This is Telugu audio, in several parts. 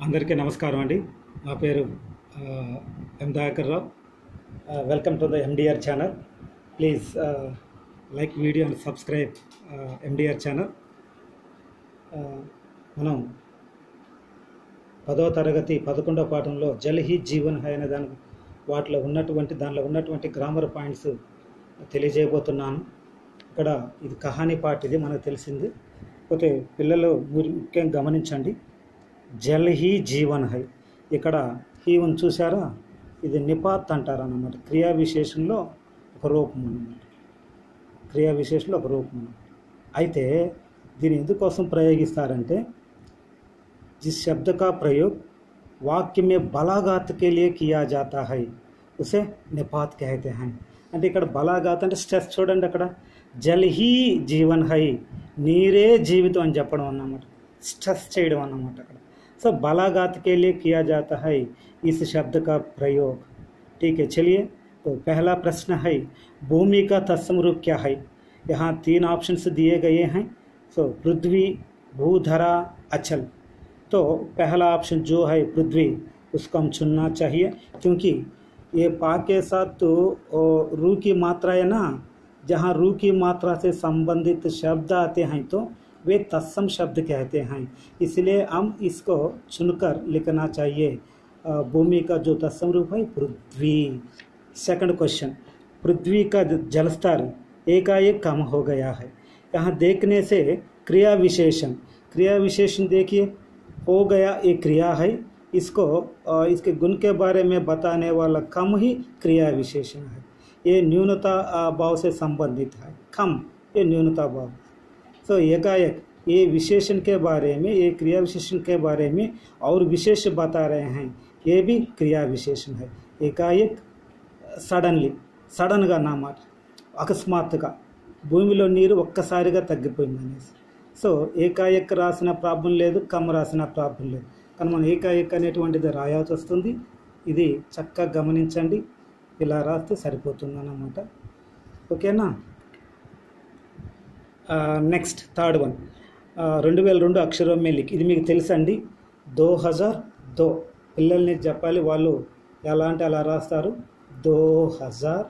అందరికీ నమస్కారం అండి నా పేరు ఆ, M Dayakar Rao welcome to the MDR channel please like video and subscribe MDR channel మనం పదవ తరగతి పదకొండవ పాఠంలో జల్ హీ జీవన్ హై అనే దాని వాటిలో ఉన్నటువంటి దానిలో ఉన్నటువంటి గ్రామర్ పాయింట్స్ తెలియజేయబోతున్నాను ఇక్కడ ఇది కహానీ పార్ట్ ఇది మనకు తెలిసింది పోతే పిల్లలు మీరు ముఖ్యంగా గమనించండి జల్ హీ జీవన్ హై ఇక్కడ హీ ఉంది చూసారా ఇది నిపాత్ అంటారు అన్నమాట క్రియా విశేషంలో ఒక రూపం అన్నమాట క్రియా విశేషంలో ఒక రూపం అన్నమాట అయితే దీన్ని ఎందుకోసం ప్రయోగిస్తారంటే जिस शब्द का प्रयोग वाक्य में बलाघात के लिए किया जाता है उसे निपात कहते हैं అంటే ఇక్కడ బలాఘాత్ అంటే స్ట్రెస్ చూడండి అక్కడ జల్ హీ జీవన్ హై నీరే జీవితం అని చెప్పడం అన్నమాట స్ట్రెస్ చేయడం అన్నమాట అక్కడ సో बलाघात के लिए किया जाता है इस शब्द का प्रयोग ठीक है चलिए तो पहला प्रश्न है भूमि का तत्सम रूप क्या है यहाँ तीन ऑप्शंस दिए गए हैं सो पृथ्वी भूधरा अचल तो पहला ऑप्शन जो है पृथ्वी उसको हम चुनना चाहिए क्योंकि ये पा के साथ तो ओ, रू की मात्रा है ना जहाँ रू की मात्रा से संबंधित शब्द आते हैं तो वे तत्सम शब्द कहते हैं इसलिए हम इसको चुनकर लिखना चाहिए अ, भूमि का जो तत्सम रूप है पृथ्वी सेकंड क्वेश्चन पृथ्वी का जल स्तर एकाएक कम हो गया है यहाँ देखने से क्रिया विशेषण क्रिया विशेषण देखिए हो गया एक क्रिया है इसको अ, इसके गुण के बारे में बताने वाला कम ही क्रिया विशेषण है ये न्यूनता अ, भाव से संबंधित है कम ये न्यूनता भाव तो एकाएक ये विशेषण के बारे में ये क्रिया विशेषण के बारे में और विशेष बता रहे हैं ये भी क्रिया विशेषण है एकाएक సడన్లీ సడన్గా నా మాట అకస్మాత్తుగా భూమిలో నీరు ఒక్కసారిగా తగ్గిపోయింది అనేసి సో ఏకాఏక్ రాసిన ప్రాబ్లం లేదు కమ్ రాసిన ప్రాబ్లం లేదు కానీ మనం ఏకాఏక్ అనేటువంటిది రాయాల్సి వస్తుంది ఇది చక్కగా గమనించండి ఇలా రాస్తే సరిపోతుంది అన్నమాట ఓకేనా నెక్స్ట్ థర్డ్ వన్ రెండు వేల రెండు అక్షరం మెల్లిక్ ఇది మీకు తెలుసండి దో హజార్ దో పిల్లల్ని చెప్పాలి వాళ్ళు ఎలా అంటే అలా రాస్తారు దో హజార్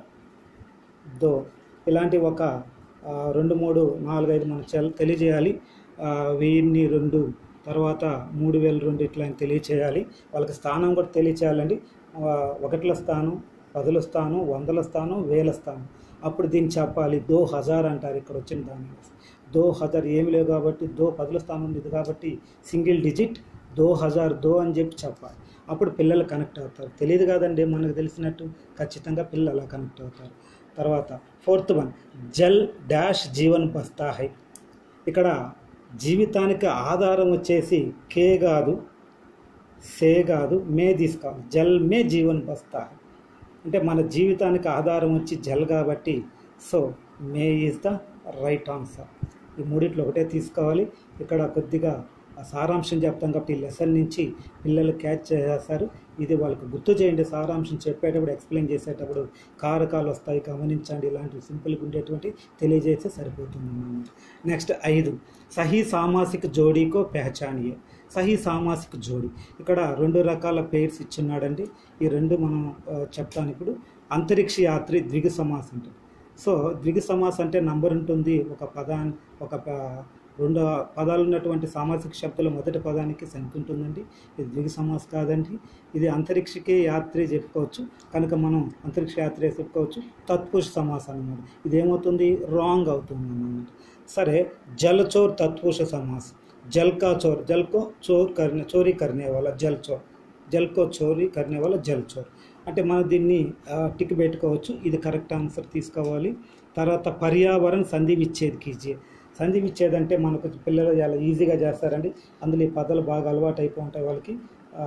దో ఇలాంటి ఒక ఆ, రెండు మూడు నాలుగు ఐదు మనం చెల్ తెలియజేయాలి ఆ, వెయ్యిన్ని రెండు తర్వాత మూడు వేల రెండు ఇట్లా అని తెలియచేయాలి వాళ్ళకి స్థానం కూడా తెలియచేయాలండి ఆ, ఒకటిల స్థానం పదుల స్థానం వందల స్థానం వేల స్థానం అప్పుడు దీన్ని చెప్పాలి దో హజార్ అంటారు ఇక్కడ వచ్చిన దాని దో హజార్ ఏమి లేవు కాబట్టి దో పదుల స్థానం ఉంది కాబట్టి సింగిల్ డిజిట్ దో హజార్ దో అని చెప్పి చెప్పాలి అప్పుడు పిల్లలు కనెక్ట్ అవుతారు తెలియదు కాదండి మనకు తెలిసినట్టు ఖచ్చితంగా పిల్లలు అలా కనెక్ట్ అవుతారు తర్వాత ఫోర్త్ వన్ జల్ డాష్ జీవన్ బస్తా హై ఇక్కడ జీవితానికి ఆధారం వచ్చేసి కే కాదు సే కాదు మే తీసుకోవాలి జల్ మే జీవన్ బస్తా హై అంటే మన జీవితానికి ఆధారం వచ్చి జల్ కాబట్టి సో మే ఈజ్ ద రైట్ ఆన్సర్ ఈ మూడిట్లో ఒకటే తీసుకోవాలి ఇక్కడ కొద్దిగా ఆ సారాంశం చెప్తాం కాబట్టి ఈ లెసన్ నుంచి పిల్లలు క్యాచ్ చేసేస్తారు ఇది వాళ్ళకి గుర్తు చేయండి సారాంశం చెప్పేటప్పుడు ఎక్స్ప్లెయిన్ చేసేటప్పుడు కారకాలు వస్తాయి గమనించండి ఇలాంటివి సింపుల్గా ఉండేటువంటి తెలియజేస్తే సరిపోతుంది అన్నమాట నెక్స్ట్ ఐదు సహీ సామాసిక జోడీకో పెహచానియే సహీ సామాసిక జోడి ఇక్కడ రెండు రకాల పేర్స్ ఇచ్చున్నాడండి ఈ రెండు మనం ఆ, చెప్తాను ఇప్పుడు అంతరిక్ష యాత్రి ద్విగ సమాస్ ఉంటుంది సో ద్విగ సమాస్ అంటే నంబర్ ఉంటుంది ఒక పదాన్ని ఒక ప- రెండు పదాలు ఉన్నటువంటి సామాసిక శబ్దాల మొదటి పదానికి సంఖ్య ఉంటుందండి ఇది ద్విగ సమాస్ కాదండి ఇది అంతరిక్షకే యాత్రి చెప్పుకోవచ్చు కనుక మనం అంతరిక్ష యాత్రి చెప్పుకోవచ్చు తత్పురుష సమాస్ అన్నమాట ఇది ఏమవుతుంది రాంగ్ అవుతుంది అన్నమాట సరే జలచోర్ తత్పురుష సమాస్ जल का चोर जल को चोर करने चोरी करने वाला जल चोर జల్ కో చోరీ కర్నే వాళ్ళ జల్ చోర్ అంటే మనం దీన్ని ఆ, టిక్ పెట్టుకోవచ్చు ఇది కరెక్ట్ ఆన్సర్ తీసుకోవాలి తర్వాత పర్యావరణ సంధి విచ్ఛేద్ కీజియే సంధి విచ్ఛేద్ అంటే మనకు పిల్లలు చాలా ఈజీగా చేస్తారండి అందులో ఈ పదాలు బాగా అలవాటు అయిపోయి ఉంటాయి వాళ్ళకి ఆ,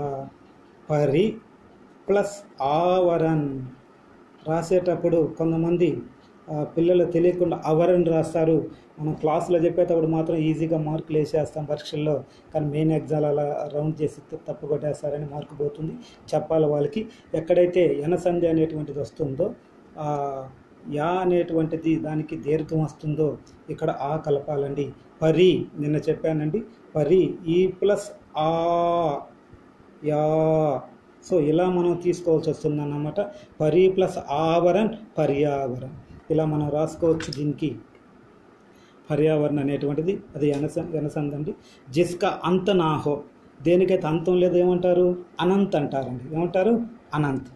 పరి ప్లస్ ఆవరన్ రాసేటప్పుడు కొంతమంది ఆ, పిల్లలు తెలియకుండా అవరన్ రాస్తారు మనం క్లాసులో చెప్పేటప్పుడు మాత్రం ఈజీగా మార్కులు వేసేస్తాం పరీక్షల్లో కానీ మెయిన్ ఎగ్జామ్ అలా రౌండ్ చేసి తప్పు కొట్టేస్తారని మార్కు పోతుంది చెప్పాలి వాళ్ళకి ఎక్కడైతే ఎనసంధి అనేటువంటిది వస్తుందో ఆ, యా అనేటువంటిది దానికి దీర్ఘం వస్తుందో ఇక్కడ ఆ కలపాలండి పరి నిన్న చెప్పానండి పరి ఈ ప్లస్ ఆ యా సో ఇలా మనం తీసుకోవాల్సి వస్తుంది అన్నమాట పరి ప్లస్ ఆవరణ్ పర్యావరణ్ ఇలా మనం రాసుకోవచ్చు దీనికి పర్యావరణం అనేటువంటిది అది ఎనస ఎనసందండి జిస్కా అంత నాహో దేనికైతే అంతం లేదు ఏమంటారు అనంత్ అంటారండి ఏమంటారు అనంత్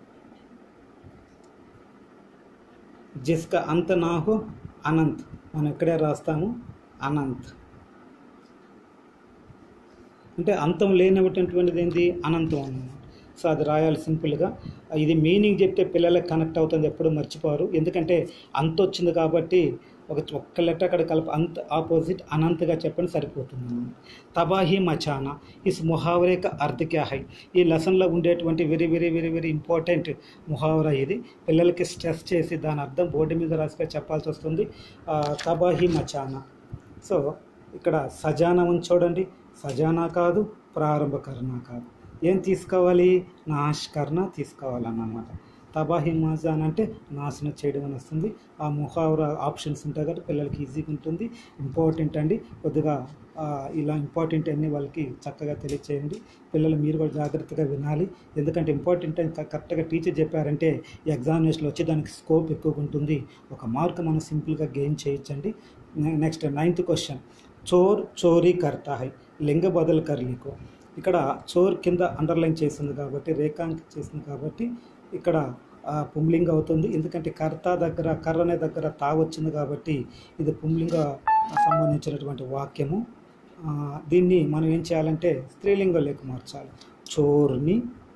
జిస్కా అంత నాహో అనంత్ మనం ఇక్కడే రాస్తాము అనంత్ అంటే అంతం లేనటువంటిది ఏంటి అనంతం అన్నమాట సో అది రాయాలి సింపుల్గా ఇది మీనింగ్ చెప్తే పిల్లలకు కనెక్ట్ అవుతుంది ఎప్పుడు మర్చిపోరు ఎందుకంటే అంత వచ్చింది కాబట్టి ఒక ఒక్క లెటర్ అక్కడ కలప అంత ఆపోజిట్ అనంతగా చెప్పండి సరిపోతుంది అన్నమాట తబాహి మచానా ఇస్ ముహావరే కా అర్థ క్యా హై ఈ లెసన్లో ఉండేటువంటి very very very very important ముహావరా ఇది పిల్లలకి స్ట్రెస్ చేసి దాని అర్థం బోర్డు మీద రాసుగా చెప్పాల్సి వస్తుంది ఆ, తబాహి మచానా సో ఇక్కడ సజానా ఉంది చూడండి సజానా కాదు ప్రారంభకరణ కాదు ఏం తీసుకోవాలి నాష్కరణ తీసుకోవాలన్నమాట తబాహి మజాన్ అంటే నాశనం చేయడం అని వస్తుంది ఆ ముహావర ఆప్షన్స్ ఉంటాయి కాబట్టి పిల్లలకి ఈజీగా ఉంటుంది ఇంపార్టెంట్ అండి కొద్దిగా ఆ, ఇలా ఇంపార్టెంట్ అన్ని వాళ్ళకి చక్కగా తెలియచేయండి పిల్లలు మీరు కూడా జాగ్రత్తగా వినాలి ఎందుకంటే ఇంపార్టెంట్ అని క- కరెక్ట్గా టీచర్ చెప్పారంటే ఎగ్జామినేషన్లో వచ్చి దానికి స్కోప్ ఎక్కువగా ఉంటుంది ఒక మార్క్ మనం సింపుల్గా గెయిన్ చేయొచ్చండి నె- నెక్స్ట్ నైన్త్ క్వశ్చన్ చోర్ చోరీ కర్తా హై లింగ బదల్ కర్లీకో ఇక్కడ చోర్ కింద అండర్లైన్ చేసింది కాబట్టి రేఖాంక చేసింది కాబట్టి ఇక్కడ ఆ, పుంలింగ అవుతుంది ఎందుకంటే కర్త దగ్గర కర్ర అనే దగ్గర తా వచ్చింది కాబట్టి ఇది పుంలింగ సంబంధించినటువంటి వాక్యము ఆ, దీన్ని మనం ఏం చేయాలంటే స్త్రీలింగం లేక మార్చాలి చోర్ని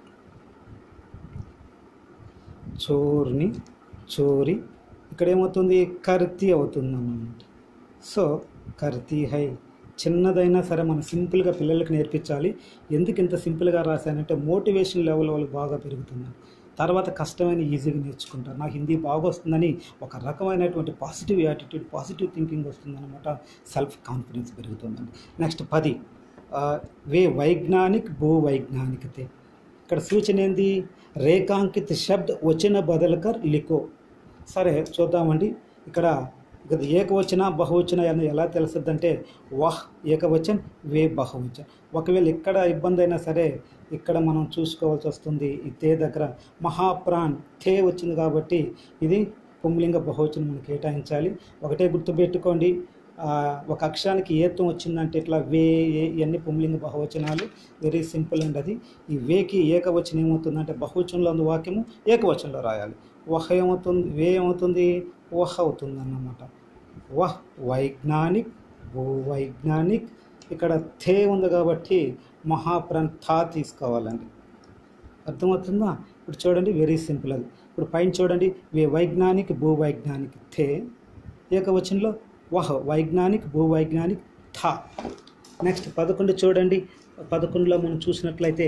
చోర్ని చోరి ఇక్కడ ఏమవుతుంది కర్తి అవుతుంది అన్నమాట సో కర్తీ హై చిన్నదైనా సరే మనం సింపుల్గా పిల్లలకి నేర్పించాలి ఎందుకు ఇంత సింపుల్గా రాశానంటే మోటివేషన్ లెవెల్ వాళ్ళు బాగా పెరుగుతుంది తర్వాత కష్టమైన ఈజీగా నేర్చుకుంటారు నాకు హిందీ బాగా వస్తుందని ఒక రకమైనటువంటి పాజిటివ్ యాటిట్యూడ్ పాజిటివ్ థింకింగ్ వస్తుందన్నమాట సెల్ఫ్ కాన్ఫిడెన్స్ పెరుగుతుందండి నెక్స్ట్ పది ఆ, వే వైజ్ఞానిక్ భూ వైజ్ఞానికతే ఇక్కడ సూచన ఏంది రేఖాంకిత శబ్ద్ వచ్చిన బదలకర్ లిఖో సరే చూద్దామండి ఇక్కడ ఇక్కడ ఏకవచన బహువచన అని ఎలా తెలుస్తుంది అంటే వాహ్ ఏకవచన్ వే బహువచన్ ఒకవేళ ఇక్కడ ఇబ్బంది అయినా సరే ఇక్కడ మనం చూసుకోవాల్సి వస్తుంది ఈ తే దగ్గర మహాప్రాణ్ తే వచ్చింది కాబట్టి ఇది పుంలింగ బహువచనం మనం కేటాయించాలి ఒకటే గుర్తుపెట్టుకోండి ఆ, ఒక అక్షరానికి ఏత్వం వచ్చిందంటే ఇట్లా వే ఏ ఇవన్నీ పుంలింగ బహువచనాలు వెరీ సింపుల్ అండి అది ఈ వేకి ఏకవచనం ఏమవుతుందంటే బహువచనంలో ఉంది వాక్యము ఏకవచనంలో రాయాలి వహ ఏమవుతుంది వే ఏమవుతుంది వహ అవుతుంది అన్నమాట వహ్ వైజ్ఞానిక్ ఓ వైజ్ఞానిక్ ఇక్కడ థే ఉంది కాబట్టి మహాప్రాణ్ థా తీసుకోవాలండి అర్థమవుతుందా ఇప్పుడు చూడండి వెరీ సింపుల్ అది ఇప్పుడు పైన చూడండి వే వైజ్ఞానిక్ భూ వైజ్ఞానిక్ థే ఏకవచనంలో వహ్ వైజ్ఞానిక్ భూ వైజ్ఞానిక్ థా నెక్స్ట్ పదకొండు చూడండి పదకొండులో మనం చూసినట్లయితే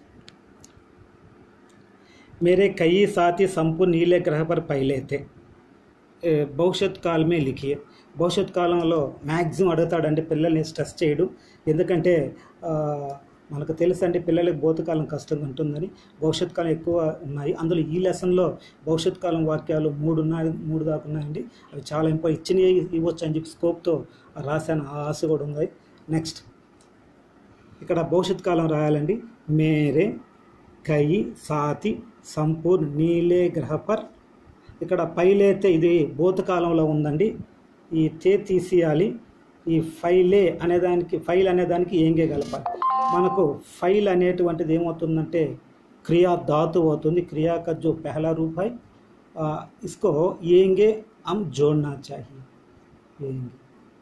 मेरे कई साथी संपूर्ण नीले ग्रह पर पहले थे ఏ, భవిష్యత్ కాలమే లిఖియే భవిష్యత్ కాలంలో మ్యాక్సిమం అడుగుతాడండి పిల్లల్ని స్ట్రెస్ చేయడు ఎందుకంటే ఆ, మనకు తెలుసు అండి పిల్లలకి భూతకాలం కష్టంగా ఉంటుందని భవిష్యత్ కాలం ఎక్కువ ఉన్నాయి అందులో ఈ లెసన్లో భవిష్యత్ కాలం వాక్యాలు మూడు ఉన్నాయి మూడు దాకా ఉన్నాయండి అవి చాలా ఇంపార్టెంట్ ఇచ్చినవి ఇవ్వచ్చు అని చెప్పి స్కోప్తో రాశాను ఆ ఆశ కూడా ఉంది నెక్స్ట్ ఇక్కడ భవిష్యత్ కాలం రాయాలండి మేరే కై సాతి సంపూర్ణ నీలే గ్రహ పర్ ఇక్కడ పైలేతే ఇది భూతకాలంలో ఉందండి ఈ తే తీసేయాలి ఈ ఫైలే అనేదానికి ఫైల్ అనేదానికి ఏంగే కలపాలి మనకు ఫైల్ అనేటువంటిది ఏమవుతుందంటే క్రియా ధాతు అవుతుంది క్రియా का जो पहला रूप है आ, इसको येंगे हम जोड़ना चाहिए येंगे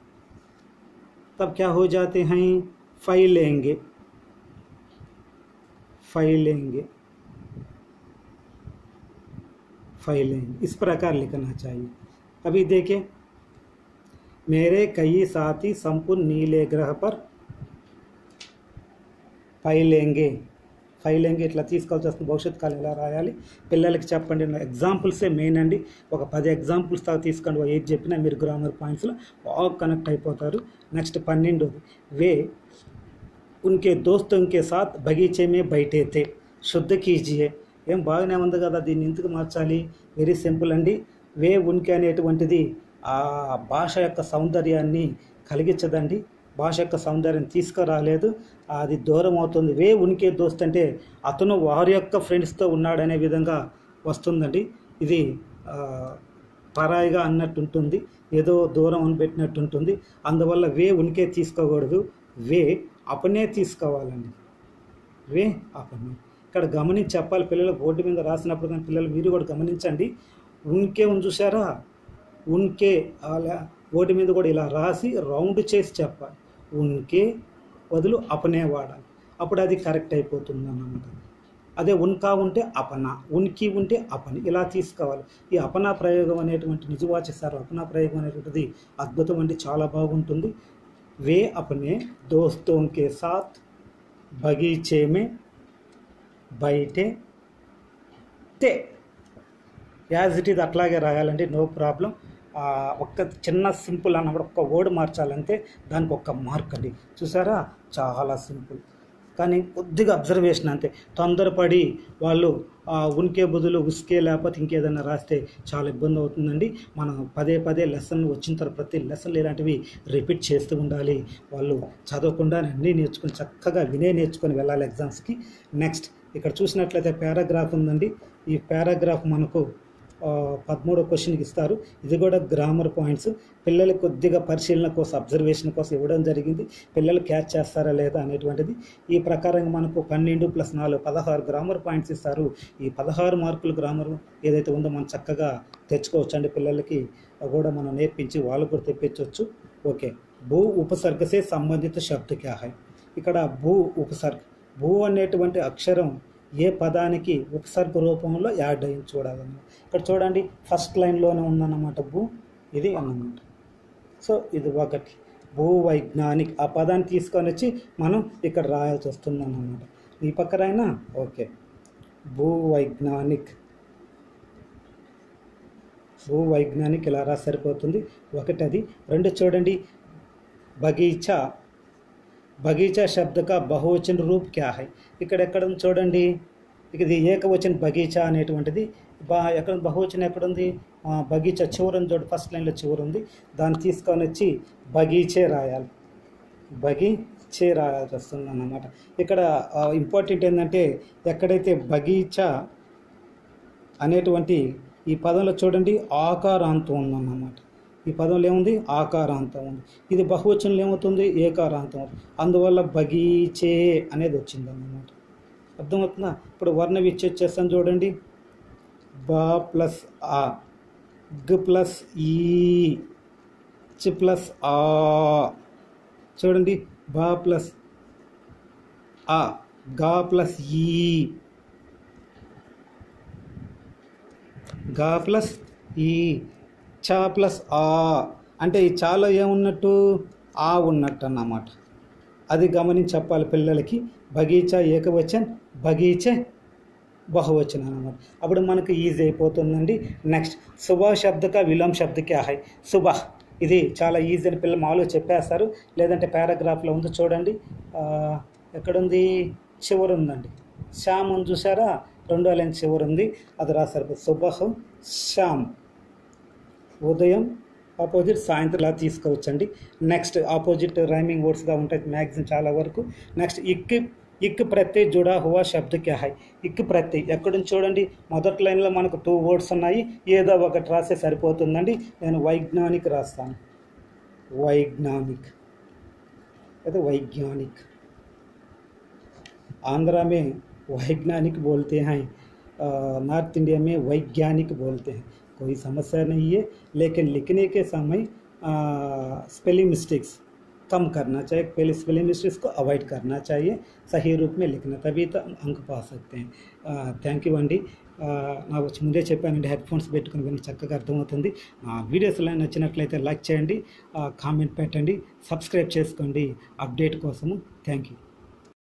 तब क्या हो जाते हैं फैलेंगे फैलेंगे फैलेंगे इस प्रकार लिखना चाहिए अभी देखिए मेरे कई साथी संपूर्ण नीले ग्रह पर ఫైలేంగే ఫైలేంగే ఇట్లా తీసుకోవాల్సి వస్తుంది భవిష్యత్ కాలం ఎలా రాయాలి పిల్లలకి చెప్పండి ఎగ్జాంపుల్సే మెయిన్ అండి ఒక పది ఎగ్జాంపుల్స్ దాకా తీసుకోండి ఏది చెప్పినా మీరు గ్రామర్ పాయింట్స్లో బాగా కనెక్ట్ అయిపోతారు నెక్స్ట్ పన్నెండు వే ఉన్కే దోస్తోं के साथ బగీచే మే బయటే తే శుద్ధ కీజియే ఏం బాగానే ఉంది కదా దీన్ని ఎందుకు మార్చాలి వెరీ సింపుల్ అండి వే ఉన్కే అనేటువంటిది ఆ భాష యొక్క సౌందర్యాన్ని కలిగించదండి భాష యొక్క సౌందర్యం తీసుకురాలేదు అది దూరం అవుతుంది వే ఉనికి దోస్త్ అంటే అతను వారి యొక్క ఫ్రెండ్స్తో ఉన్నాడనే విధంగా వస్తుందండి ఇది ఆ, పరాయిగా అన్నట్టు ఉంటుంది ఏదో దూరం అని పెట్టినట్టు ఉంటుంది అందువల్ల వే ఉనికే తీసుకోకూడదు వే అపనే తీసుకోవాలండి వే అపనే ఇక్కడ గమనించి చెప్పాలి పిల్లలు బోర్డు మీద రాసినప్పుడు కానీ పిల్లలు మీరు కూడా గమనించండి ఉన్కే ఉంది చూసారా ఉన్కే అలా బోర్డు మీద కూడా ఇలా రాసి రౌండ్ చేసి చెప్పాలి ఉన్కే బదులు అపనే వాడాలి అప్పుడు అది కరెక్ట్ అయిపోతుంది అన్నమాట అదే ఉన్కా ఉంటే అపన ఉనికి ఉంటే అపని ఇలా తీసుకోవాలి ఈ అపనా ప్రయోగం అనేటువంటి నిజవాచేసారు అపనా ప్రయోగం అనేటువంటిది అద్భుతం అంటే చాలా బాగుంటుంది వే అపనే దోస్తోं के साथ బగీచే మే బయటే తే యాజ్ ఇట్ ఈజ్ అట్లాగే రాయాలండి నో ప్రాబ్లం ఒక్క చిన్న సింపుల్ అన్నప్పుడు ఒక్క వర్డ్ మార్చాలంటే దానికి ఒక్క మార్క్ అండి చూసారా చాలా సింపుల్ కానీ కొద్దిగా అబ్జర్వేషన్ అంతే తొందరపడి వాళ్ళు ఆ, ఉనికే బదులు ఉస్కే లేకపోతే ఇంకేదైనా రాస్తే చాలా ఇబ్బంది అవుతుందండి మనం పదే పదే లెసన్ వచ్చిన తర్వాత ప్రతి లెసన్లు ఇలాంటివి రిపీట్ చేస్తూ ఉండాలి వాళ్ళు చదవకుండా అన్నీ నేర్చుకొని చక్కగా వినే నేర్చుకొని వెళ్ళాలి ఎగ్జామ్స్కి నెక్స్ట్ ఇక్కడ చూసినట్లయితే పారాగ్రాఫ్ ఉందండి ఈ పారాగ్రాఫ్ మనకు ఆ, పదమూడో క్వశ్చన్కి ఇస్తారు ఇది కూడా గ్రామర్ పాయింట్స్ పిల్లలు కొద్దిగా పరిశీలన కోసం అబ్జర్వేషన్ కోసం ఇవ్వడం జరిగింది పిల్లలు క్యాచ్ చేస్తారా లేదా అనేటువంటిది ఈ ప్రకారంగా మనకు పన్నెండు ప్లస్ నాలుగు పదహారు గ్రామర్ పాయింట్స్ ఇస్తారు ఈ పదహారు మార్కులు గ్రామర్ ఏదైతే ఉందో మనం చక్కగా తెచ్చుకోవచ్చు అండి పిల్లలకి అవి కూడా మనం నేర్పించి వాళ్ళు కూడా తెప్పించవచ్చు ఓకే భూ ఉపసర్గసే సంబంధిత శబ్ద క్యా హై ఇక్కడ భూ ఉపసర్గ భూ అనేటువంటి అక్షరం ఏ పదానికి ఉపసర్గ రూపంలో యాడ్ అయ్యి చూడాలన్నమాట ఇక్కడ చూడండి ఫస్ట్ లైన్లోనే ఉందన్నమాట భూ ఇది అన్నమాట సో ఇది ఒకటి భూ వైజ్ఞానిక్ ఆ పదాన్ని తీసుకొని వచ్చి మనం ఇక్కడ రాయాల్సి వస్తుంది అన్నమాట ఈ పక్కనైనా ఓకే భూ వైజ్ఞానిక్ భూ వైజ్ఞానిక్ ఇలా రా సరిపోతుంది ఒకటి అది రెండు చూడండి బగీచా బగీచా శబ్ద కా బహువచన రూప్ క్యా హై ఇక్కడ ఎక్కడ ఉంది చూడండి ఇది ఏకవచన బగీచా అనేటువంటిది బా ఎక్కడ బహువచనం ఎక్కడ ఉంది ఆ, బగీచా చివరి ఉంది చూడు ఫస్ట్ లైన్లో చివరి ఉంది దాన్ని తీసుకొని వచ్చి బగీచే రాయాలి బగీచే రాయాల్సి వస్తుంది అన్నమాట ఇక్కడ ఇంపార్టెంట్ ఏంటంటే ఎక్కడైతే బగీచా అనేటువంటి ఈ పదంలో చూడండి ఆకారాంతం ఉందన్నమాట ఈ పదంలో ఏముంది ఆకారాంతం ఉంది ఇది బహువచనంలో ఏమవుతుంది ఏకారాంతం అవుతుంది అందువల్ల బగీచే అనేది వచ్చింది అన్నమాట అర్థమవుతుందా ఇప్పుడు వర్ణ విచ్చేస్తాం చూడండి బా ప్లస్ ఆ గ ప్లస్ ఈ చ్ ప్లస్ ఆ చూడండి బా ప్లస్ ఆ గా ప్లస్ ఈ గా ప్లస్ ఈ చ ప్లస్ ఆ అంటే ఈ చాలో ఏమున్నట్టు ఆ ఉన్నట్టు అన్నమాట అది గమనించి చెప్పాలి పిల్లలకి బగీచా ఏకవచన్ బగీచే బహువచన అన్నమాట అప్పుడు మనకు ఈజీ అయిపోతుందండి నెక్స్ట్ సుబహ శబ్దక విలోమ్ శబ్దకి ఆహై సుబహ ఇది చాలా ఈజీ అని పిల్లలు మామూలుగా చెప్పేస్తారు లేదంటే పారాగ్రాఫ్లో ఉంది చూడండి ఆ, ఎక్కడుంది చివరి ఉందండి శ్యామ్ ఉంది చూసారా రెండో లైన్ చివరి ఉంది అది రాశారు సుబహ శ్యామ్ ఉదయం ఆపోజిట్ సాయంత్రం ఇలా తీసుకోవచ్చండి నెక్స్ట్ ఆపోజిట్ రైమింగ్ వర్డ్స్గా ఉంటాయి మ్యాక్సిమం చాలా వరకు నెక్స్ట్ ఇక్ ఇక్ ప్రత్యయ జుడా హువా శబ్ద క్యా హై ఇక్ ప్రత్యయ్ ఎక్కడ నుంచి చూడండి మొదటి లైన్లో మనకు టూ వర్డ్స్ ఉన్నాయి ఏదో ఒకటి రాస్తే సరిపోతుందండి నేను వైజ్ఞానిక్ రాస్తాను వైజ్ఞానిక్ అయితే వైజ్ఞానిక్ आंध्रा में वैज्ञानिक बोलते हैं अ, नॉर्थ इंडिया में वैज्ञानिक बोलते हैं कोई समस्या नहीं है लेकिन लिखने के समय स्पेलिंग मिस्टेक्स कम करना चाहिए पहले स्पेलिंग मिस्टेक्स को अवॉइड करना चाहिए सही रूप में लिखना तभी तो अंक पा सकते हैं థ్యాంక్ యూ అండి ఆ, నాకు వచ్చి ముందే చెప్పానండి హెడ్ ఫోన్స్ పెట్టుకుని విని చక్కగా అర్థమవుతుంది నా వీడియోస్ ఇలా నచ్చినట్లయితే లైక్ చేయండి కామెంట్ పెట్టండి సబ్స్క్రైబ్ చేసుకోండి అప్డేట్ కోసము థ్యాంక్ యూ